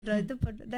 இது பண்ண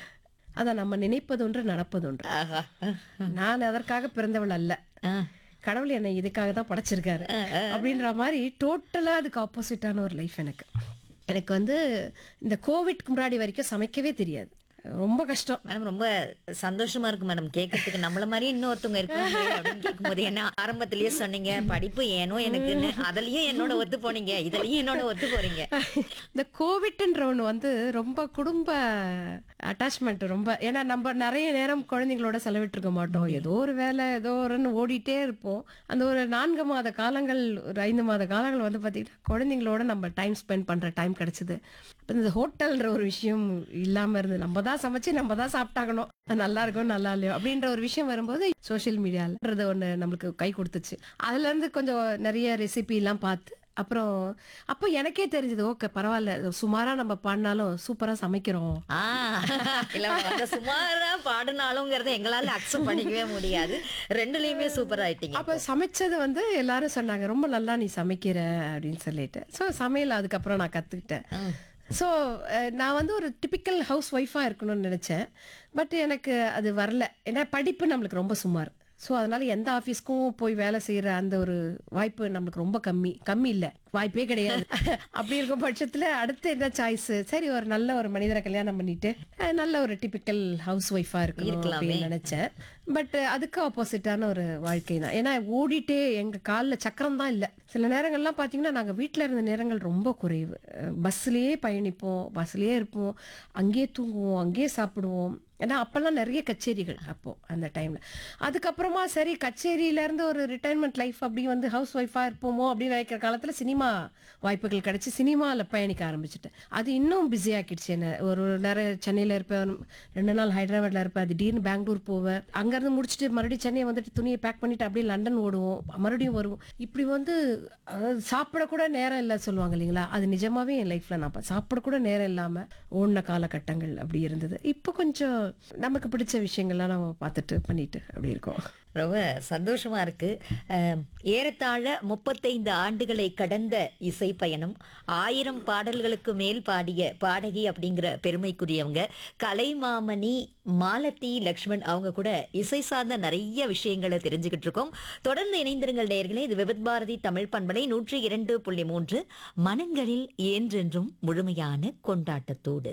அதான் நம்ம நினைப்பதொன்று நடப்பதொன்று ஆஹா. நான் அதற்காக பிறந்தவள் அல்ல ஆ. கடவுள் என்னை இதுக்காக தான் படைச்சிருக்காரு அப்படின்ற மாதிரி டோட்டலா அதுக்கு ஆப்போசிட்டான ஒரு லைஃப் எனக்கு எனக்கு வந்து இந்த கோவிட்க்கு முன்னாடி வரைக்கும் சமைக்கவே தெரியாது ரொம்ப கஷ்டம் மேடம் ரொம்ப சந்தோஷமா இருக்கு மேடம் கேட்கறதுக்கு நம்மள மாதிரி இன்னொருத்தவங்க இருக்காங்க அப்படின்னு கேட்கும்போது என்ன ஆரம்பத்திலேயே சொன்னீங்க படிப்பு ஏனோ எனக்குன்னு அதுலயும் என்னோட ஒத்து போனீங்க இதுலயும் என்னோட ஒத்து போறீங்க இந்த கோவிட்ன்ற ஒன்று வந்து ரொம்ப குடும்ப அட்டாச்மெண்ட் ரொம்ப ஏன்னா நம்ம நிறைய நேரம் குழந்தைங்களோட செலவிட்டிருக்க மாட்டோம் ஏதோ ஒரு வேலை ஏதோ ஒருன்னு ஓடிட்டே இருப்போம் அந்த ஒரு நான்கு மாத காலங்கள் ஒரு ஐந்து மாத காலங்கள் வந்து பார்த்தீங்கன்னா குழந்தைங்களோட நம்ம டைம் ஸ்பெண்ட் பண்ணுற டைம் கிடைச்சிது அப்ப இந்த ஹோட்டல்ன்ற ஒரு விஷயம் இல்லாமல் இருந்து நம்ம தான் சமைச்சு நம்ம தான் சாப்பிட்டாகணும் அது நல்லா இருக்கும் நல்லா இல்லையோ அப்படின்ற ஒரு விஷயம் வரும்போது சோஷியல் மீடியான்றது ஒன்று நம்மளுக்கு கை கொடுத்துச்சு அதுலேருந்து கொஞ்சம் நிறைய ரெசிபி எல்லாம் பார்த்து அப்புறம் அப்போ எனக்கே தெரிஞ்சது ஓகே பரவாயில்ல சுமாரா நம்ம பாடினாலும் சூப்பரா சமைக்கிறோம் ஆ இல்ல அந்த சுமாரா பாடுனாலுங்கிறத எங்களால அக்செப்ட் பண்ணிக்கவே முடியாது ரெண்டுலயுமே சூப்பர் ஆயிட்டீங்க அப்ப சமைச்சது வந்து எல்லாரும் சொன்னாங்க ரொம்ப நல்லா நீ சமைக்கிற அப்படின்னு சொல்லிட்டு ஸோ சமையல் அதுக்கப்புறம் நான் கத்துக்கிட்டேன் ஸோ நான் வந்து ஒரு டிபிக்கல் ஹவுஸ் ஒய்ஃபாக இருக்கணும்னு நினச்சேன் பட் எனக்கு அது வரல ஏன்னா படிப்பு நம்மளுக்கு ரொம்ப சுமார் ஸோ அதனால எந்த ஆஃபீஸ்க்கும் போய் வேலை செய்கிற அந்த ஒரு வாய்ப்பு நம்மளுக்கு ரொம்ப கம்மி கம்மி இல்லை வாய்ப்பே கிடையாது அப்படி இருக்கும் பட்சத்தில் அடுத்து என்ன சாய்ஸ் சரி ஒரு நல்ல ஒரு மனிதரை கல்யாணம் பண்ணிட்டு அஹ், நல்ல ஒரு டிபிக்கல் ஹவுஸ் ஒய்ஃபாக இருக்கணும் இருக்கலாமே. அப்படின்னு நினைச்சேன் பட் அதுக்கு ஆப்போசிட்டான ஒரு வாழ்க்கை தான் ஏன்னா ஓடிட்டே எங்க காலில் சக்கரம் தான் இல்லை சில நேரங்கள்லாம் பார்த்தீங்கன்னா நாங்கள் வீட்டில் இருந்த நேரங்கள் ரொம்ப குறைவு பஸ்லேயே பயணிப்போம் பஸ்லேயே இருப்போம் அங்கேயே தூங்குவோம் அங்கேயே சாப்பிடுவோம் ஏன்னா அப்பெல்லாம் நிறைய கச்சேரிகள் அப்போ அந்த டைம்ல அதுக்கப்புறமா சரி கச்சேரியில இருந்து ஒரு ரிட்டைர்மெண்ட் லைஃப் அப்படி வந்து ஹவுஸ் ஒய்ஃபா இருப்போமோ அப்படின்னு நினைக்கிற காலத்துல சினிமா வாய்ப்புகள் கிடைச்சி சினிமாவில் பயணிக்க ஆரம்பிச்சிட்டேன் அது இன்னும் பிஸி ஆக்கிடுச்சு என்ன ஒரு நிறைய சென்னையில் இருப்பேன் ரெண்டு நாள் ஹைதராபாத்ல இருப்பேன் திடீர்னு பெங்களூர் போவேன் அங்கேருந்து முடிச்சுட்டு மறுபடியும் சென்னை வந்துட்டு துணியை பேக் பண்ணிட்டு அப்படியே லண்டன் ஓடுவோம் மறுபடியும் வருவோம் இப்படி வந்து அதாவது சாப்பிடக்கூட நேரம் இல்லை சொல்லுவாங்க இல்லைங்களா அது நிஜமாவே என் லைஃப்ல நான் பா- சாப்பிடக்கூட நேரம் இல்லாம ஓடின காலகட்டங்கள் அப்படி இருந்தது இப்போ கொஞ்சம் நமக்கு பிடிச்ச விஷயங்கள்லாம் நம்ம பார்த்துட்டு பண்ணிட்டு அப்படி இருக்கோம் ரொம்ப சந்தோஷமா இருக்கு அஹ், ஏறத்தாழ முப்பத்தைந்து ஆண்டுகளை கடந்த இசை பயணம் ஆயிரம் பாடல்களுக்கு மேல் பாடிய பாடகி அப்படிங்கிற பெருமைக்குரியவங்க கலைமாமணி மாலதி லக்ஷ்மண் அவங்க கூட இசை சார்ந்த நிறைய விஷயங்களை தெரிஞ்சுக்கிட்டு இருக்கோம் தொடர்ந்து இணைந்திருங்கள் நேயர்களே இது விபத் பாரதி தமிழ் பண்பலை நூற்றி இரண்டு புள்ளி மூன்று மனங்களில் என்றென்றும் முழுமையான கொண்டாட்டத்தோடு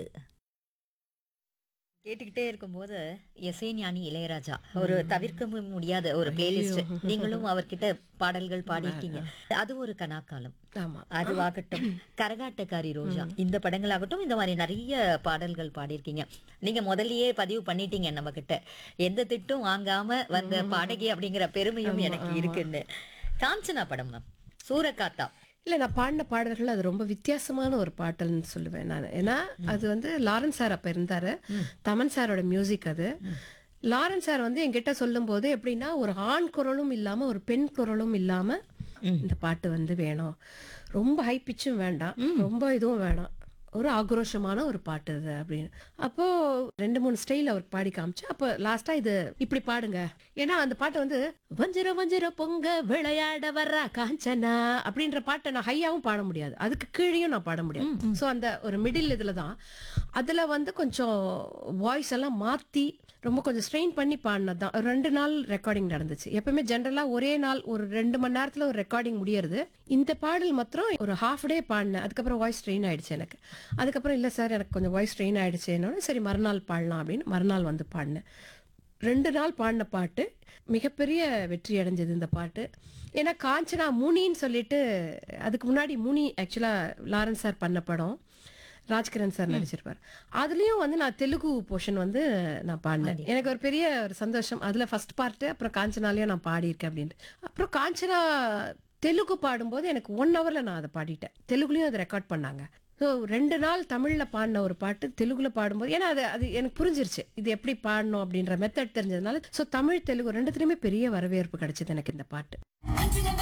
கேட்டுக்கிட்டே இருக்கும்போது இசை ஞானி இளையராஜா ஒரு தவிர்க்க மு- முடியாத ஒரு பிளேலிஸ்ட் நீங்களும் அவர்கிட்ட பாடல்கள் பாடியிருக்கீங்க அது ஒரு கனாக்காலம் ஆமா அதுவாகட்டும் கரகாட்டக்காரி ரோஜா இந்த படங்களாகட்டும் இந்த மாதிரி நிறைய பாடல்கள் பாடியிருக்கீங்க நீங்க முதல்லயே பதிவு பண்ணிட்டீங்க நம்ம கிட்ட எந்த திட்டும் வாங்காம வந்த பாடகி அப்படிங்கிற பெருமையும் எனக்கு இருக்குன்னு காஞ்சனா படம் மேம் சூரக்காத்தா இல்ல நான் பாடின பாடல்கள் அது ரொம்ப வித்தியாசமான ஒரு பாட்டல்னு சொல்லுவேன் நான் ஏன்னா அது வந்து லாரன்ஸ் சார் அப்ப இருந்தாரு தமன் சாரோட மியூசிக் அது லாரன்ஸ் சார் வந்து என்கிட்ட சொல்லும்போது எப்படின்னா ஒரு ஆண் குரலும் இல்லாம ஒரு பெண் குரலும் இல்லாம இந்த பாட்டு வந்து வேணும் ரொம்ப ஹை பிச்சும் வேண்டாம் ரொம்ப இதுவும் வேணாம் ஒரு ஆக்ரோஷமான ஒரு பாட்டு இது அப்படின்னு அப்போ ரெண்டு மூணு ஸ்டைல் அவர் பாடி காமிச்சு அப்போ லாஸ்டா இது இப்படி பாடுங்க ஏன்னா அந்த பாட்டு வந்து வஞ்சிர வஞ்சிர பொங்க விளையாட வர்றா காஞ்சனா அப்படின்ற பாட்டை நான் ஹையாவும் பாட முடியாது அதுக்கு கீழேயும் நான் பாட முடியாது ஸோ அந்த ஒரு மிடில் இதுல தான் அதுல வந்து கொஞ்சம் வாய்ஸ் எல்லாம் மாத்தி ரொம்ப கொஞ்சம் ஸ்ட்ரெயின் பண்ணி பாடினது தான் ஒரு ரெண்டு நாள் ரெக்கார்டிங் நடந்துச்சு எப்பவுமே ஜென்ரலா ஒரே நாள் ஒரு ரெண்டு மணி நேரத்துல ஒரு ரெக்கார்டிங் முடியறது இந்த பாடல் மாத்திரம் ஒரு ஹாஃப் டே பாடினேன் அதுக்கப்புறம் வாய்ஸ் ஸ்ட்ரெயின் ஆயிடுச்சு எனக்கு அதுக்கப்புறம் இல்லை சார் எனக்கு கொஞ்சம் வாய்ஸ் ஸ்ட்ரெயின் ஆயிடுச்சு என்னோட சரி மறுநாள் பாடலாம் அப்படின்னு மறுநாள் வந்து பாடினேன் ரெண்டு நாள் பாடின பாட்டு மிகப்பெரிய வெற்றி அடைஞ்சது இந்த பாட்டு ஏன்னா காஞ்சனா முனின்னு சொல்லிட்டு அதுக்கு முன்னாடி முனி ஆக்சுவலா லாரன்ஸ் சார் பண்ண படம் ராஜ்கிரண் சார் நடிச்சிருப்பார் அதுலயும் வந்து நான் தெலுங்கு போர்ஷன் வந்து நான் பாடினேன் எனக்கு ஒரு பெரிய ஒரு சந்தோஷம் அதுல ஃபர்ஸ்ட் பார்ட்டு அப்புறம் காஞ்சனாலையும் நான் பாடியிருக்கேன் அப்படின்ட்டு அப்புறம் காஞ்சனா தெலுங்கு பாடும்போது எனக்கு ஒன் ஹவர்ல நான் அதை பாடிட்டேன் தெலுங்குலயும் அதை ரெக்கார்ட் பண்ணாங்க ஸோ ரெண்டு நாள் தமிழ்ல பாடின ஒரு பாட்டு தெலுங்குல பாடும்போது ஏன்னா அது அது எனக்கு புரிஞ்சிருச்சு இது எப்படி பாடணும் அப்படின்ற மெத்தட் தெரிஞ்சதுனால ஸோ தமிழ் தெலுங்கு ரெண்டுத்துலயுமே பெரிய வரவேற்பு கிடைச்சது எனக்கு இந்த பாட்டு